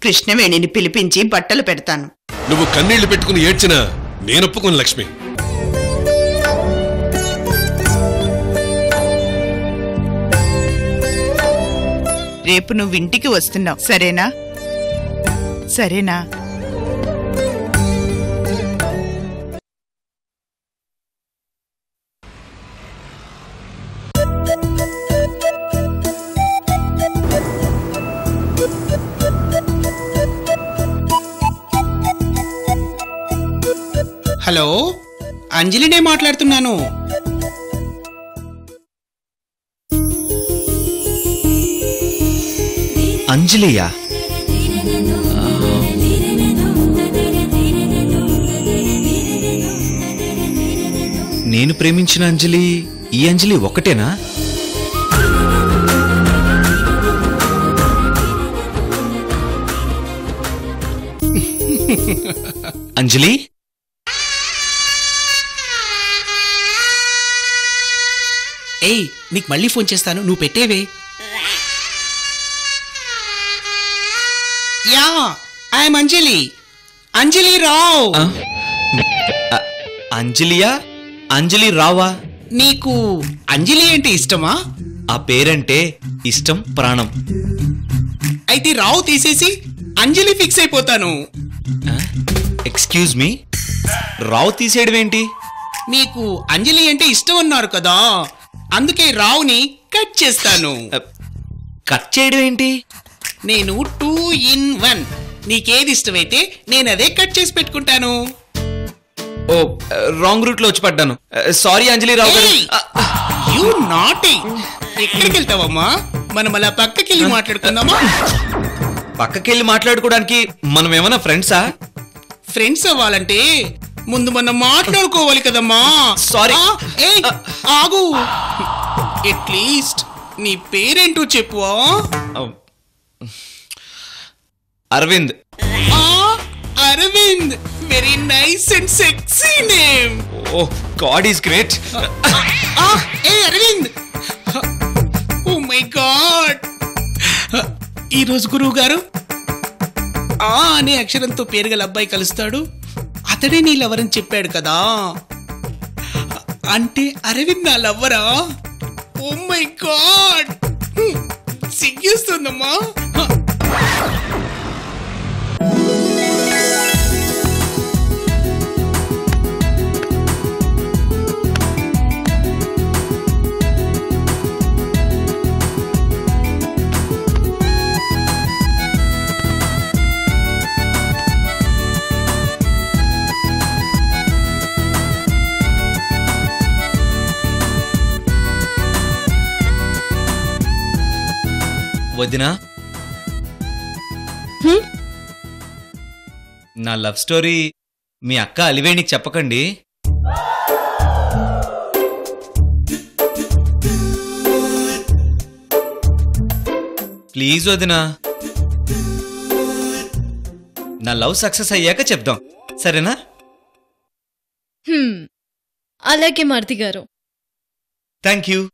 కృష్ణవేణిని పిలిపించి బట్టలు పెడతాను నువ్వు కన్నీళ్లు పెట్టుకుని ఏడ్చినా నేనొప్పుకోను లక్ష్మి రేపు నువ్వు ఇంటికి వస్తున్నావు సరేనా సరేనా హలో అంజలినే మాట్లాడుతున్నాను అంజలియా నేను ప్రేమించిన అంజలి ఈ అంజలి ఒకటేనా అంజలి ఏయ్ నీకు మళ్ళీ ఫోన్ చేస్తాను నువ్వు పెట్టేవే యా ఐఎమ్ అంజలి అంజలి రావ్ ఆ? అ- అంజలియా అంజలి రావా నీకు అంజలి అంటే ఇష్టమా ఆ పేరంటే ఇష్టం ప్రాణం అయితే రావు తీసేసి అంజలి ఫిక్స్ అయిపోతాను ఎక్స్క్యూజ్ మీ రావు తీసేయడం ఏంటి మీకు అంజలి అంటే ఇష్టం అన్నారు కదా అందుకే రావుని కట్ చేస్తాను అ, కట్ చేయడం ఏంటి నేను టూ ఇన్ వన్ నీకేది ఇష్టమైతే నేను అదే కట్ చేసి పెట్టుకుంటాను ఓ రాంగ్ రూట్ లో వచ్చి పడ్డాను సారీ అంజలి రావు గారు అ, యూ నాటి ఎక్కడికి వెళ్తావమ్మా మనం అలా పక్కకి వెళ్ళి మాట్లాడుకుందామా పక్కకెళ్ళి మాట్లాడుకోవడానికి మనం ఏమైనా ఫ్రెండ్సా ఫ్రెండ్స్ అవ్వాలంటే ముందు మనం మాట్లాడుకోవాలి కదమ్మా Sorry. ఆ, ఏయ్, ఆగు అట్లీస్ట్ నీ పేరేంటో చెప్పువా అరవింద్ ఆ, Aravind very nice and sexy name oh God is great ఏ అరవింద్ ఓ మై గాడ్ ఈ రోజు గురువు గారు ఆ అనే అక్షరంతో పేరు గల అబ్బాయి కలుస్తాడు అతడే నీ లవర్ అని చెప్పాడు కదా అంటే అరవింద్ నా లవ్వరా ఓ మై గాడ్ సిగ్గేస్తుందమ్మా వదినా నా లవ్ స్టోరీ మీ అక్క అలివేణికి చెప్పకండి ప్లీజ్ వదినా నా లవ్ సక్సెస్ అయ్యాక చెప్దాం సరేనా హ్మ్. అలాగే మారుతి గారు థ్యాంక్ యూ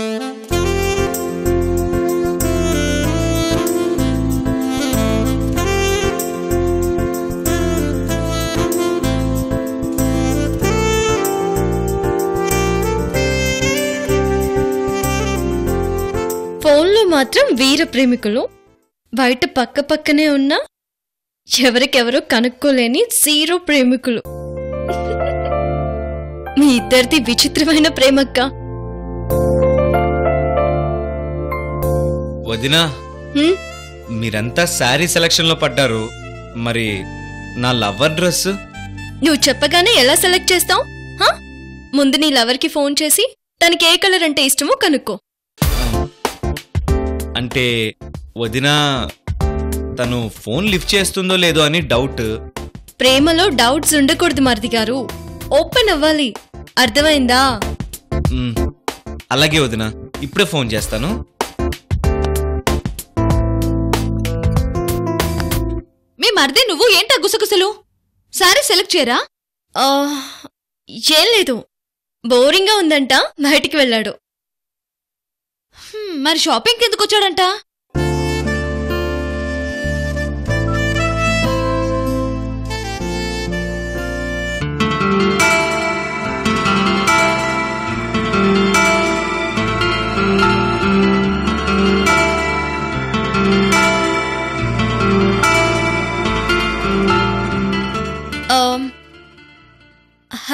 ఫోన్లో మాత్రం వీర ప్రేమికులు బయట పక్క పక్కనే ఉన్నా ఎవరికెవరో కనుక్కోలేని జీరో ప్రేమికులు మీ ఇద్దరిది విచిత్రమైన ప్రేమక్క వదినా హ్మ్? మీరంతా శారీ సెలక్షన్ లో పడ్డారు మరి నా లవ్వర్ డ్రెస్ నువ్వు చెప్పగానే ఎలా సెలెక్ట్ చేస్తావు ముందు నీ లవర్కి ఫోన్ చేసి తనకి ఏ కలర్ అంటే ఇష్టమో కనుక్కో అంటే వదిన తను ఫోన్ లిఫ్ట్ చేస్తుందో లేదో అని డౌట్ ప్రేమలో డౌట్స్ ఉండకూడదు మరిది గారు ఓపెన్ అవ్వాలి అర్థమైందా మ్, అలాగే వదిన ఇప్పుడే ఫోన్ చేస్తాను మీ మరిది నువ్వు ఏంటా గుసగుసలు సారీ సెలెక్ట్ చేయరా ఆ, ఏం లేదు బోరింగ్గా ఉందంట బయటికి వెళ్ళాడు హ్మ్, మరి షాపింగ్ ఎందుకు వచ్చాడంట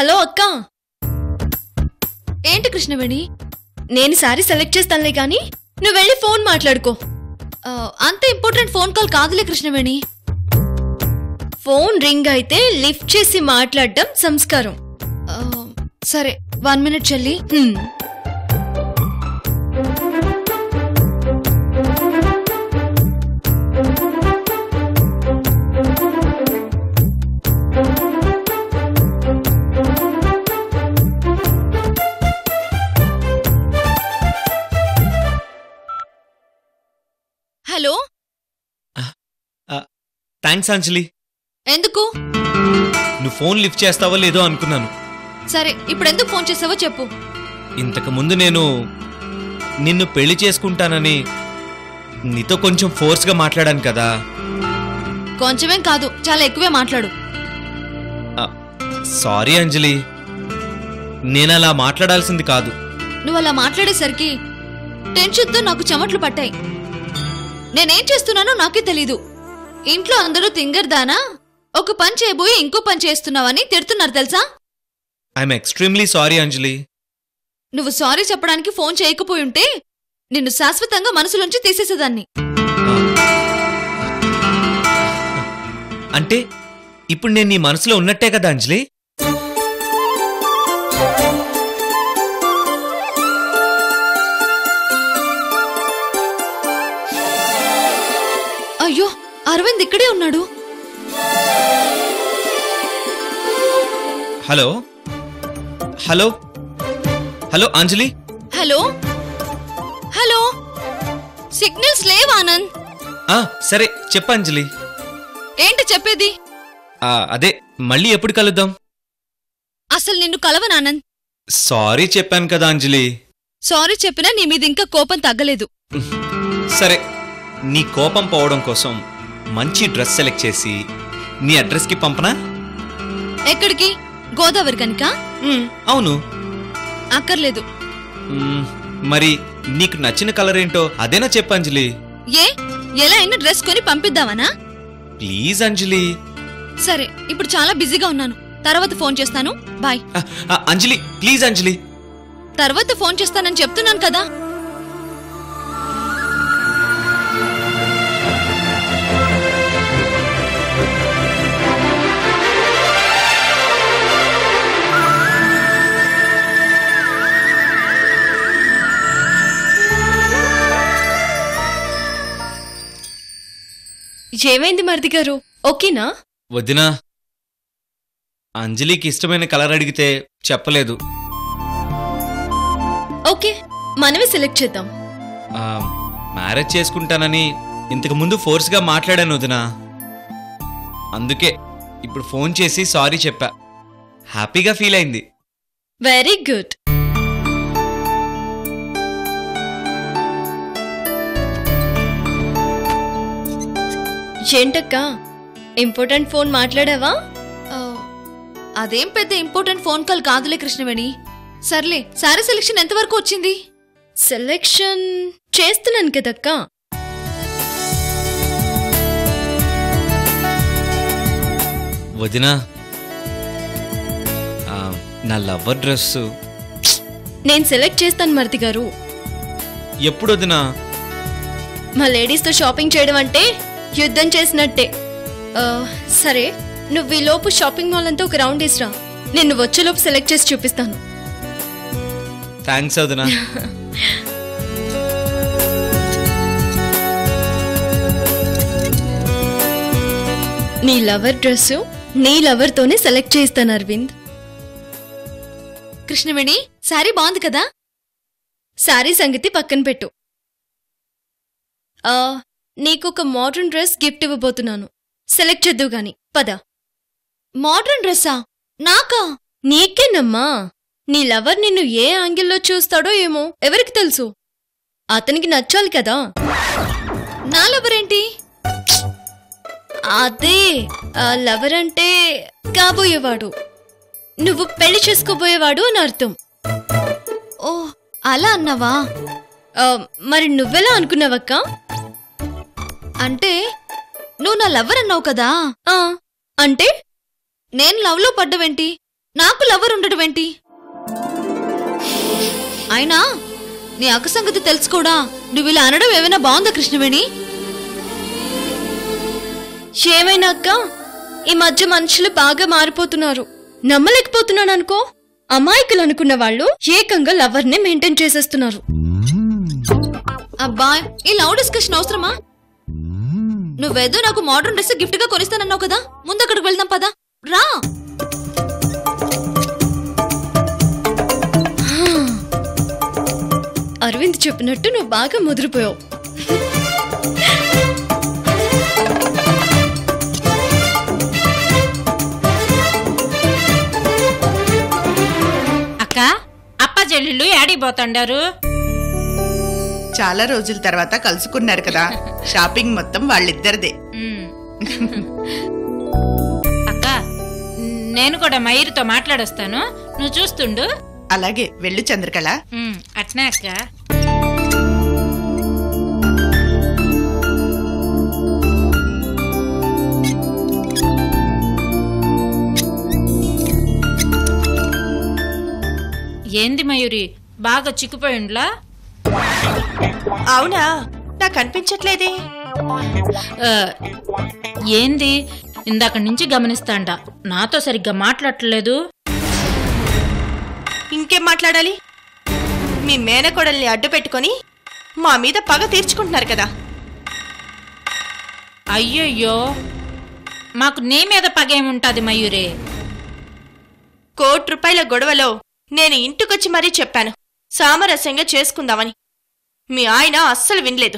హలో అక్క ఏంటి కృష్ణవేణి నేను సారీ సెలెక్ట్ చేస్తానులే కానీ నువ్వు వెళ్ళి ఫోన్ మాట్లాడుకో ఆ, అంత ఇంపార్టెంట్ ఫోన్ కాల్ కాదులే కృష్ణవేణి ఫోన్ రింగ్ అయితే లిఫ్ట్ చేసి మాట్లాడడం సంస్కారం ఆ, సరే వన్ మినిట్ చెల్లి హ్మ్. హలో థ్యాంక్స్ అంజలి ఎందుకు నువ్వు ఫోన్ లిఫ్ట్ చేస్తావో లేదో అనుకున్నాను సరే ఇప్పుడు ఎందుకు ఫోన్ చేసావో చెప్పు ఇంతకు ముందు నేను నిన్ను పెళ్లి చేసుకుంటానని నీతో కొంచెం ఫోర్స్గా మాట్లాడాను కదా కొంచెమేం కాదు చాలా ఎక్కువే మాట్లాడు సారీ అంజలి నేను అలా మాట్లాడాల్సింది కాదు నువ్వు అలా మాట్లాడేసరికి టెన్షన్తో నాకు చెమట్లు పట్టాయి నేనేం చేస్తున్నానో నాకే తెలీదు ఇంట్లో అందరూ తింగర్దానా ఒక పని చేయబోయి ఇంకో పని చేస్తున్నావని తిడుతున్నారు తెలుసా ఐఎమ్ ఎక్స్ట్రీమ్లీ సారీ అంజలి నువ్వు సారీ చెప్పడానికి ఫోన్ చేయకపోయి ఉంటే నిన్ను శాశ్వతంగా మనసులోంచి తీసేసేదాన్ని అంటే ఇప్పుడు నేను నీ మనసులో ఉన్నట్టే కదా అంజలి అయ్యో అరవింద్ ఇక్కడే ఉన్నాడు hello hello hello Anjali hello hello signals లేవు ఆనంద్ ఆ, సరే చెప్పు అంజలి ఏంటి చెప్పేది ఆ, అదే మళ్ళీ ఎప్పుడు కలుద్దాం అసలు నిన్ను కలవను ఆనంద్ సారీ చెప్పాను కదా అంజలి సారీ చెప్పినా నీ మీద ఇంకా కోపం తగ్గలేదు సరే నీ కోపం పోవడం కోసం మంచి డ్రెస్ సెలెక్ట్ చేసి నీ అడ్రస్కి పంపనా ఎక్కడికి గోదావరి కనుక మ్, అవును అక్కర్లేదు మ్, మరి నీకు నచ్చిన కలర్ ఏంటో అదేనా చెప్పు అంజలి ఏ ఎలా అయినా డ్రెస్ కొని పంపిద్దామనా ప్లీజ్ అంజలి సరే ఇప్పుడు చాలా బిజీగా ఉన్నాను తర్వాత ఫోన్ చేస్తాను బాయ్ ఆ, ఆ, అంజలి ప్లీజ్ అంజలి తర్వాత ఫోన్ చేస్తానని చెప్తున్నాను కదా ఏమైంది మరిది గారు ఓకేనా వదినా అంజలికి ఇష్టమైన కలర్ అడిగితే చెప్పలేదు ఓకే మనమే సెలెక్ట్ చేద్దాం ఆ, మ్యారేజ్ చేసుకుంటానని ఇంతకు ముందు ఫోర్స్గా మాట్లాడాను వదినా అందుకే ఇప్పుడు ఫోన్ చేసి సారీ చెప్పా హ్యాపీగా ఫీల్ అయింది వెరీ గుడ్ ఏంటక్క ఇంపార్టెంట్ ఫోన్ మాట్లాడావా ఆ, అదేం పెద్ద ఇంపార్టెంట్ ఫోన్ కాల్ కాదులే కృష్ణవేణి సర్లే సారీ సెలెక్షన్ ఎంతవరకు వచ్చింది సెలెక్షన్ చేస్తున్నాను కదక్క వదినా ఆ, నా లవ్వర్ డ్రెస్ నేను సెలెక్ట్ చేస్తాను మరిది గారు ఎప్పుడు వదినా మా లేడీస్తో షాపింగ్ చేయడం అంటే యుద్ధం చేసినట్టే ఆ, సరే నువ్వు ఈ లోపు షాపింగ్ మాల్ అంతా ఒక రౌండ్ వేసిరా నేను వచ్చేలోపు సెలెక్ట్ చేసి చూపిస్తాను థ్యాంక్స్ వదినా నీ లవర్ డ్రెస్ నీ లవర్తోనే సెలెక్ట్ చేస్తాను అరవింద్ కృష్ణవేణి సారీ బాగుంది కదా శారీ సంగతి పక్కన పెట్టు ఆ, నీకొక మోడర్న్ డ్రెస్ గిఫ్ట్ ఇవ్వబోతున్నాను సెలెక్ట్ చేద్దు గాని పద మోడర్న్ డ్రెస్సా నాకా నీకేనమ్మా నీ లవర్ నిన్ను ఏ యాంగిల్లో చూస్తాడో ఏమో ఎవరికి తెలుసు అతనికి నచ్చాలి కదా నా లవరేంటి అదే ఆ లవర్ అంటే కాబోయేవాడు నువ్వు పెళ్లి చేసుకోబోయేవాడు అని అర్థం ఓ అలా అన్నావా ఆ, మరి నువ్వెలా అనుకున్నావక్క అంటే నువ్వు నా లవర్ అన్నావు కదా ఆ, అంటే నేను లవ్ లో పడ్డవేంటి నాకు లవర్ ఉండడం ఏంటి అయినా నీ అక్క సంగతి తెలుసుకోడా నువ్వు ఇలా అనడం ఏమైనా బాగుందా కృష్ణవేణి ఏమైనా అక్క ఈ మధ్య మనుషులు బాగా మారిపోతున్నారు నమ్మలేకపోతున్నాను అనుకో అమాయకులు అనుకున్న వాళ్ళు ఏకంగా లవర్ ని మెయింటైన్ చేసేస్తున్నారు అబ్బా ఈ లవ్ డిస్కషన్ అవసరమా నువ్వేదో నాకు మోడర్న్ డ్రెస్ గిఫ్ట్ గా కొనిస్తానన్నావు కదా ముందు అక్కడికి వెళ్దాం పదా రా అరవింద్ చెప్పినట్టు నువ్వు బాగా ముదిరిపోయావు అక్క అప్ప చెల్లెళ్ళు ఏడిపోతాండారు చాలా రోజుల తర్వాత కలుసుకున్నారు కదా షాపింగ్ మొత్తం వాళ్ళిద్దరిదే అక్క నేను కూడా మయూరితో మాట్లాడొస్తాను నువ్వు చూస్తుండు అలాగే వెళ్ళు చంద్రకళ ఉమ్, అట్నే అక్క ఏంది మయూరి బాగా చిక్కుపోయిండ్లా అవునా నాకు అనిపించట్లేదే ఆ, ఏంది ఇందాక నుంచి గమనిస్తాండ నాతో సరిగ్గా మాట్లాడట్లేదు ఇంకేం మాట్లాడాలి మీ మేనకోడల్ని అడ్డు పెట్టుకొని మా మీద పగ తీర్చుకుంటున్నారు కదా అయ్యయ్యో మాకు నీ మీద పగేముంటది మయూరి కోటి రూపాయల గొడవలో నేను ఇంటికొచ్చి మరీ చెప్పాను సామరస్యంగా చేసుకుందామని మీ ఆయన అస్సలు వినలేదు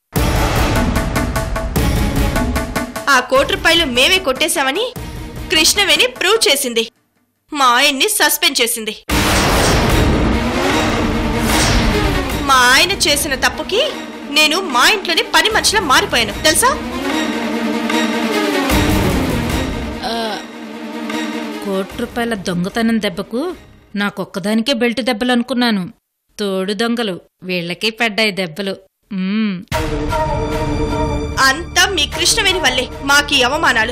ఆ కోటి రూపాయలు మేమే కొట్టేశామని కృష్ణవేణి ప్రూవ్ చేసింది మా ఆయన్ని సస్పెండ్ చేసింది మా ఆయన చేసిన తప్పుకి నేను మా ఇంట్లోనే పని మనిషిలా మారిపోయాను తెలుసా కోటి రూపాయల దొంగతనం దెబ్బకు నాకొక్కదానికే బెల్ట్ దెబ్బలు అనుకున్నాను తోడు దొంగలు వీళ్ళకే పడ్డాయి దెబ్బలు మ్మ్. అంతా మీ కృష్ణవేణి వల్లే మాకీ అవమానాలు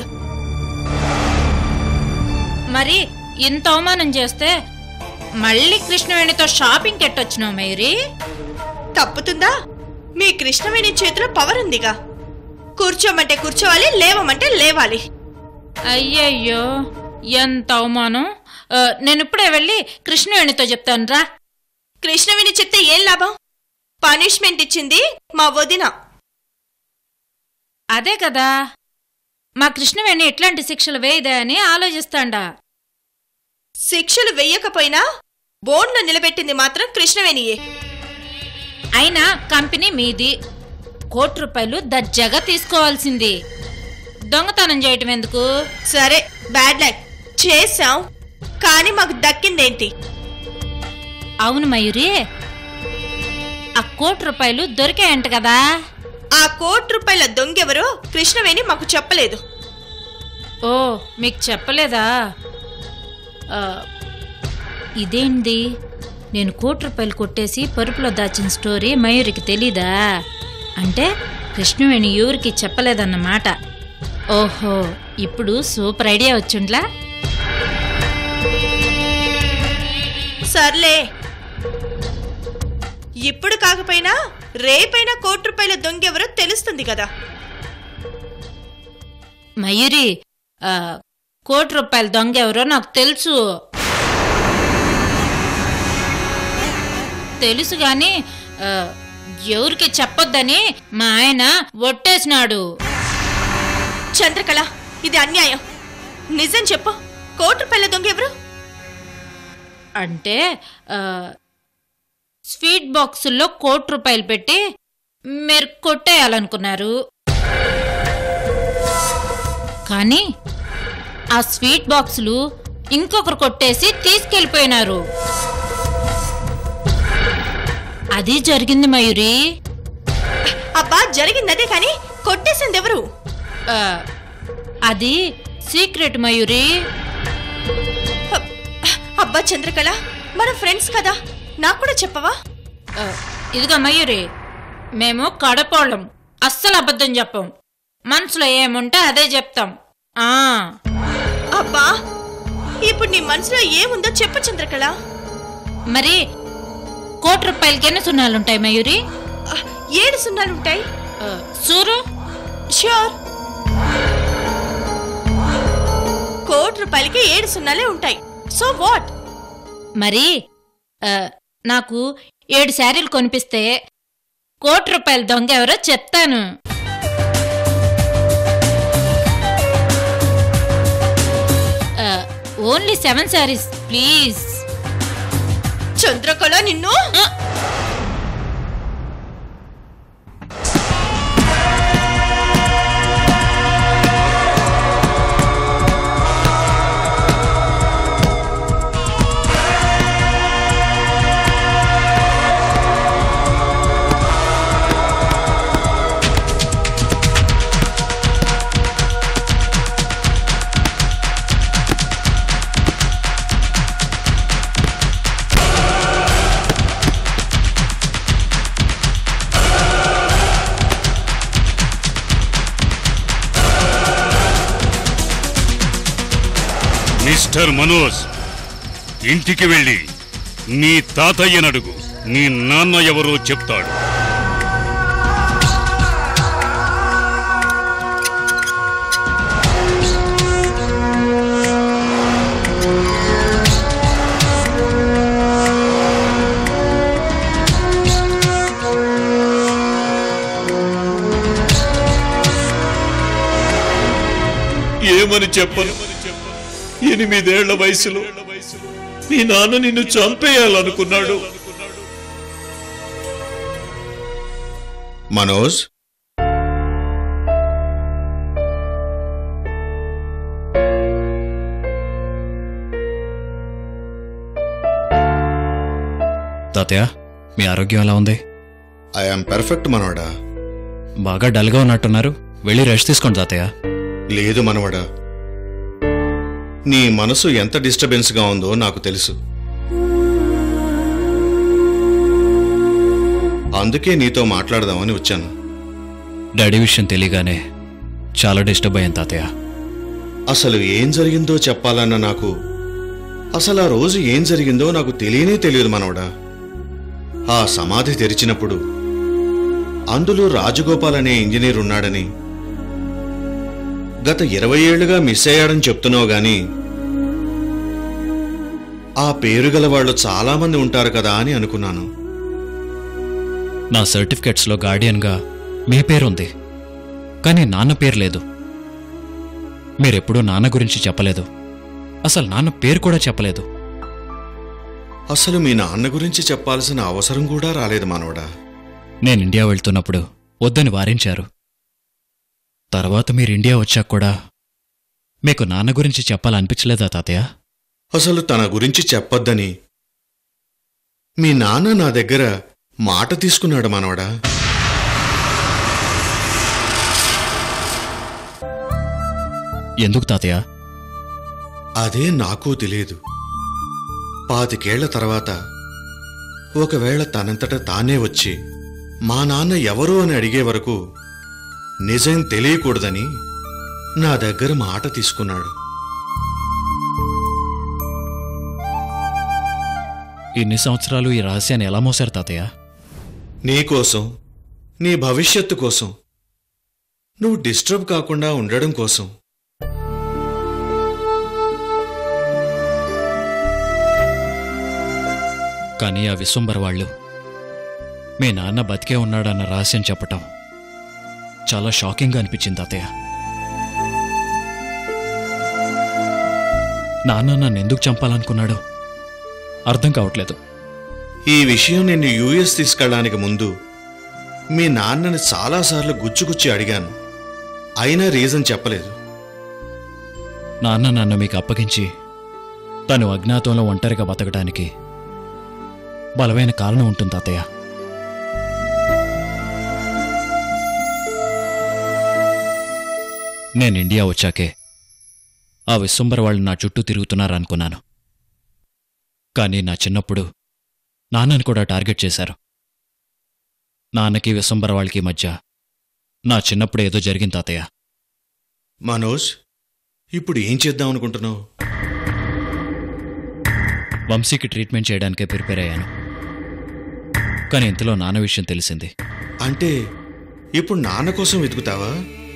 మరి ఇంత అవమానం చేస్తే మళ్ళీ కృష్ణవేణితో షాపింగ్ కెట్టొచ్చినావు మయూరి తప్పుతుందా మీ కృష్ణవేణి చేతిలో పవర్ ఉందిగా కూర్చోమంటే కూర్చోవాలి లేవమంటే లేవాలి అయ్యయ్యో ఎంత అవమానం ఆ, నేను ఇప్పుడే వెళ్ళి కృష్ణవేణితో చెప్తాను రా కృష్ణవేణి చెప్తే ఏం లాభం పనిష్మెంట్ ఇచ్చింది మా వదిన అదే కదా మా కృష్ణవేణి ఎట్లాంటి శిక్షలు వేయదే అని ఆలోచిస్తాండా శిక్షలు వెయ్యకపోయినా బోన్లో నిలబెట్టింది మాత్రం కృష్ణవేణియే అయినా కంపెనీ మీది కోటి రూపాయలు దర్జాగా తీసుకోవాల్సింది దొంగతనం చేయటం ఎందుకు సరే బ్యాడ్ లక్ చేశాం కానీ మాకు దక్కిందేంటి అవును మయూరి ఆ కోటి రూపాయలు దొరికాయంట కదా ఆ కోటి రూపాయల దొంగెవరో కృష్ణవేణి మాకు చెప్పలేదు ఓ మీకు చెప్పలేదా ఆ, ఇదేంది నేను కోటి రూపాయలు కొట్టేసి పరుపులో దాచిన స్టోరీ మయూరికి తెలీదా అంటే కృష్ణవేణి ఎవరికి చెప్పలేదన్నమాట ఓహో ఇప్పుడు సూపర్ ఐడియా వచ్చిండ్లా సర్లే ఇప్పుడు కాకపోయినా రేపైనా కోటి రూపాయల దొంగెవరో తెలుస్తుంది కదా మయూరి ఆ, కోటి రూపాయల దొంగ ఎవరో నాకు తెలుసు తెలుసు గాని ఆ, ఎవరికి చెప్పొద్దని మా ఆయన ఒట్టేసినాడు చంద్రకళ ఇది అన్యాయం నిజం చెప్పు కోటి రూపాయల దొంగ ఎవరు అంటే ఆ, స్వీట్ బాక్సుల్లో కోటి రూపాయలు పెట్టి మీరు కొట్టేయాలనుకున్నారు కానీ ఆ స్వీట్ బాక్సులు ఇంకొకరు కొట్టేసి తీసుకెళ్ళిపోయినారు అది జరిగింది మయూరి అబ్బా జరిగిందదే కానీ కొట్టేసింది ఎవరు ఆ, అది సీక్రెట్ మయూరి అబ్- అబ్బా చంద్రకళ మన ఫ్రెండ్స్ కదా నాకు కూడా చెప్పవా ఆ, ఇదిగో మయూరి మేము కడపోళ్ళం అస్సలు అబద్ధం చెప్పం మనసులో ఏముంటే అదే చెప్తాం ఆ అబ్బా ఇప్పుడు నీ మనసులో ఏముందో చెప్పు చంద్రకళ మరి కోటి రూపాయలకి ఎన్ని సున్నాలుంటాయి మయూరి ఆ, ఏడు సున్నాలుంటాయి ఆ, సూరు ష్యూర్ కోటి రూపాయలకి ఏడు సున్నాలే ఉంటాయి సో వాట్ మరి ఆ, నాకు ఏడు శారీలు కొనిపిస్తే కోటి రూపాయల దొంగ ఎవరో చెప్తాను ఆ, only seven saris please Chandrakala నిన్ను మిస్టర్ మనోజ్ ఇంటికి వెళ్ళి నీ తాతయ్యనడుగు నీ నాన్న ఎవరో చెప్తాడు ఏమని చెప్పను ఎనిమిదేళ్ల వయసులో మీ నాన్న నిన్ను చంపేయాలనుకున్నాడు మనోజ్ తాతయ్య మీ ఆరోగ్యం ఎలా ఉంది ఐఎమ్ పెర్ఫెక్ట్ మనవడా బాగా డల్గా ఉన్నట్టున్నారు వెళ్ళి రెస్ట్ తీసుకోండి తాతయ్య లేదు మనవడా నీ మనసు ఎంత డిస్టర్బెన్స్గా ఉందో నాకు తెలుసు అందుకే నీతో మాట్లాడదామని వచ్చాను డాడీ విషయం తెలియగానే చాలా డిస్టర్బ్ అయ్యాను తాతయ్య అసలు ఏం జరిగిందో చెప్పాలన్న నాకు అసలు ఆ రోజు ఏం జరిగిందో నాకు తెలియనే తెలియదు మనవడా ఆ సమాధి తెరిచినప్పుడు అందులో రాజగోపాల్ అనే ఇంజనీర్ ఉన్నాడని గత ఇరవై ఏళ్లుగా మిస్ అయ్యాడని చెప్తున్నావు గాని ఆ పేరు గల వాళ్ళు చాలామంది ఉంటారు కదా అని అనుకున్నాను నా సర్టిఫికెట్స్లో గార్డియన్గా మీ పేరుంది కానీ నాన్న పేరు లేదు మీరెప్పుడూ నాన్న గురించి చెప్పలేదు అసలు నాన్న పేరు కూడా చెప్పలేదు అసలు మీ నాన్న గురించి చెప్పాల్సిన అవసరం కూడా రాలేదు మనవడా నేను ఇండియా వెళ్తున్నప్పుడు వద్దని వారించారు తర్వాత మీరు ఇండియా వచ్చాక కూడా మీకు నాన్న గురించి చెప్పాలనిపించలేదా తాతయ్య అసలు తన గురించి చెప్పొద్దని మీ నాన్న నా దగ్గర మాట తీసుకున్నాడు మనవడా ఎందుకు తాతయ్య అదే నాకు తెలియదు పాతికేళ్ల తర్వాత ఒకవేళ తనంతట తానే వచ్చి మా నాన్న ఎవరు అని అడిగే వరకు నిజం తెలియకూడదని నా దగ్గర మాట తీసుకున్నాడు ఇన్ని సంవత్సరాలు ఈ రహస్యాన్ని ఎలా మోసారు తాతయ్య నీకోసం నీ భవిష్యత్తు కోసం నువ్వు డిస్టర్బ్ కాకుండా ఉండడం కోసం కానీ ఆ విశ్వంబర వాళ్ళు మీ నాన్న బతికే ఉన్నాడన్న రహస్యం చెప్పటం చాలా షాకింగ్గా అనిపించింది తాతయ్య నాన్న నన్ను ఎందుకు చంపాలనుకున్నాడో అర్థం కావట్లేదు ఈ విషయం నిన్ను యూఎస్ తీసుకెళ్ళడానికి ముందు మీ నాన్నని చాలాసార్లు గుచ్చుగుచ్చి అడిగాను అయినా రీజన్ చెప్పలేదు నాన్న నన్ను మీకు అప్పగించి తను అజ్ఞాతంలో ఒంటరిగా బతకడానికి బలమైన కారణం ఉంటుంది తాతయ్య నేను ఇండియా వచ్చాకే ఆ విశ్వంబర వాళ్ళు నా చుట్టూ తిరుగుతున్నారనుకున్నాను కానీ నా చిన్నప్పుడు నాన్నని కూడా టార్గెట్ చేశారు నాన్నకి విశ్వంబర వాళ్ళకి మధ్య నా చిన్నప్పుడు ఏదో జరిగింది తాతయ్య మనోజ్ ఇప్పుడు ఏం చేద్దాం అనుకుంటున్నావు వంశీకి ట్రీట్మెంట్ చేయడానికే ప్రిపేర్ అయ్యాను కానీ ఇంతలో నాన్న విషయం తెలిసింది అంటే ఇప్పుడు నాన్న కోసం వెతుకుతావా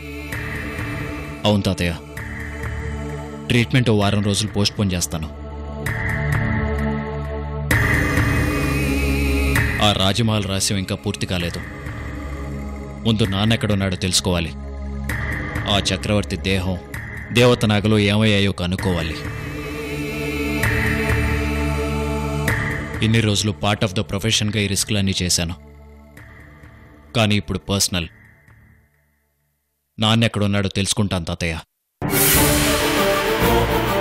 అవును తాతయ్య ట్రీట్మెంట్ ఓ వారం రోజులు పోస్ట్ పోన్ చేస్తాను ఆ రాజమహల్ రహస్యం ఇంకా పూర్తి కాలేదు ముందు నాన్న ఎక్కడున్నాడో తెలుసుకోవాలి ఆ చక్రవర్తి దేహం దేవత నగలు ఏమయ్యాయో కనుక్కోవాలి ఇన్ని రోజులు పార్ట్ ఆఫ్ ద ప్రొఫెషన్గా ఈ రిస్క్లన్నీ చేశాను కానీ ఇప్పుడు పర్సనల్ నాన్న ఎక్కడున్నాడో తెలుసుకుంటాను తాతయ్య